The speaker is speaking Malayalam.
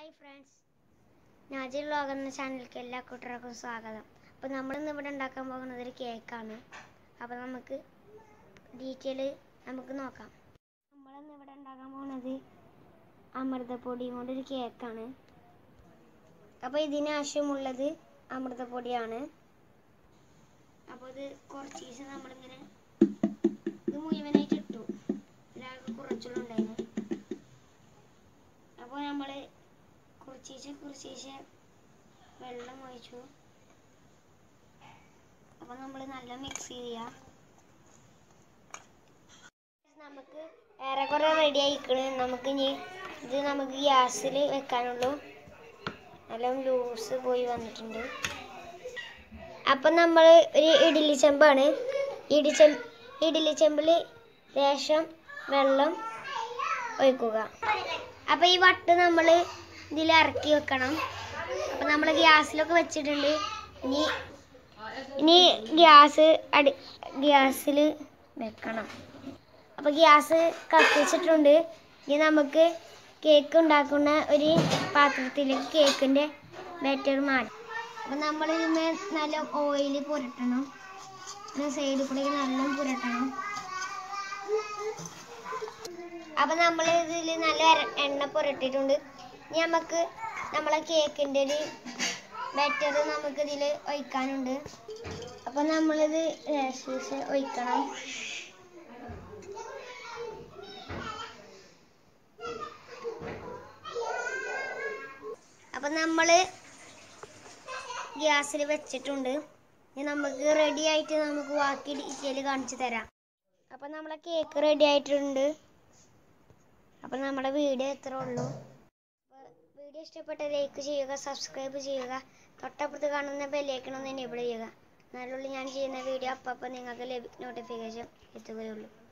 ഹായ് ഫ്രണ്ട്സ് നാജിൽ വ്ലോഗ് എന്ന ചാനലിലേക്ക് എല്ലാ കൂട്ടർക്കും സ്വാഗതം അപ്പോൾ നമ്മളിന്ന് ഇവിടെ ഉണ്ടാക്കാൻ പോകുന്നത് ഒരു കേക്കാണ് അപ്പോൾ നമുക്ക് ഡീറ്റെയിൽ നമുക്ക് നോക്കാം നമ്മളിന്ന് ഇവിടെ ഉണ്ടാക്കാൻ പോകുന്നത് അമൃതപ്പൊടിയും കൊണ്ടൊരു കേക്കാണ് അപ്പോൾ ഇതിന് ആവശ്യമുള്ളത് അമൃതപ്പൊടിയാണ് അപ്പോൾ ഇത് കുറച്ച് ദിവസം നമ്മളിങ്ങനെ ഇത് മുഴുവനായിട്ട് ഇട്ടു ഇതിലാകെ കുറച്ചുള്ള ഉണ്ടായിരുന്നു അപ്പോൾ നമ്മൾ കുറച്ചീശെ കുറച്ചീശെ വെള്ളം ഒഴിച്ചു അപ്പോൾ നമ്മൾ നല്ല മിക്സ് ചെയ്യുക നമുക്ക് ഏറെക്കുറെ റെഡി ആയിക്കണ് നമുക്ക് ഇനി ഇത് നമുക്ക് ഗ്യാസിൽ വെക്കാനുള്ളൂ നല്ല ലൂസ് പോയി വന്നിട്ടുണ്ട് അപ്പം നമ്മൾ ഒരു ഇഡ്ഡലി ചെമ്പാണ് ഇഡി ചെമ്പ് ഇഡ്ഡലി ചെമ്പിൽ ലേശം വെള്ളം ഒഴിക്കുക അപ്പോൾ ഈ വട്ട് നമ്മൾ ഇതിൽ ഇറക്കി വെക്കണം അപ്പോൾ നമ്മൾ ഗ്യാസിലൊക്കെ വെച്ചിട്ടുണ്ട് ഇനി ഇനി ഗ്യാസ് അടി ഗ്യാസിൽ വെക്കണം അപ്പോൾ ഗ്യാസ് കത്തിച്ചിട്ടുണ്ട് ഇനി നമുക്ക് കേക്ക് ഉണ്ടാക്കുന്ന ഒരു പാത്രത്തിലേക്ക് കേക്കിൻ്റെ ബാറ്റർ മാറ്റി അപ്പം നമ്മൾ ഇതിന്മേൽ നല്ല ഓയിൽ പുരട്ടണം സൈഡിൽ കൂടെ നല്ല പുരട്ടണം അപ്പൊ നമ്മൾ ഇതിൽ നല്ല എര- എണ്ണ പുരട്ടിയിട്ടുണ്ട് ഇനി നമുക്ക് നമ്മളെ കേക്കിൻ്റെ ഒരു ബാറ്റർ നമുക്ക് ഇതിൽ ഒഴിക്കാനുണ്ട് അപ്പൊ നമ്മളിത് ലേശീസ് ഒഴിക്കണം അപ്പൊ നമ്മള് ഗ്യാസിൽ വെച്ചിട്ടുണ്ട് ഇനി നമുക്ക് റെഡി ആയിട്ട് നമുക്ക് ബാക്കി ഡീറ്റെയിൽ കാണിച്ചു തരാം അപ്പൊ നമ്മളെ കേക്ക് റെഡി ആയിട്ടുണ്ട് അപ്പം നമ്മുടെ വീഡിയോ എത്ര ഉള്ളൂ അപ്പോൾ വീഡിയോ ഇഷ്ടപ്പെട്ട ലൈക്ക് ചെയ്യുക സബ്സ്ക്രൈബ് ചെയ്യുക തൊട്ടപ്പുറത്ത് കാണുന്ന ബെല്ലൈക്കണം ഒന്ന് എനേബിൾ ചെയ്യുക എന്നാലുള്ളൂ ഞാൻ ചെയ്യുന്ന വീഡിയോ അപ്പം നിങ്ങൾക്ക് ലഭി നോട്ടിഫിക്കേഷൻ എത്തുകയുള്ളൂ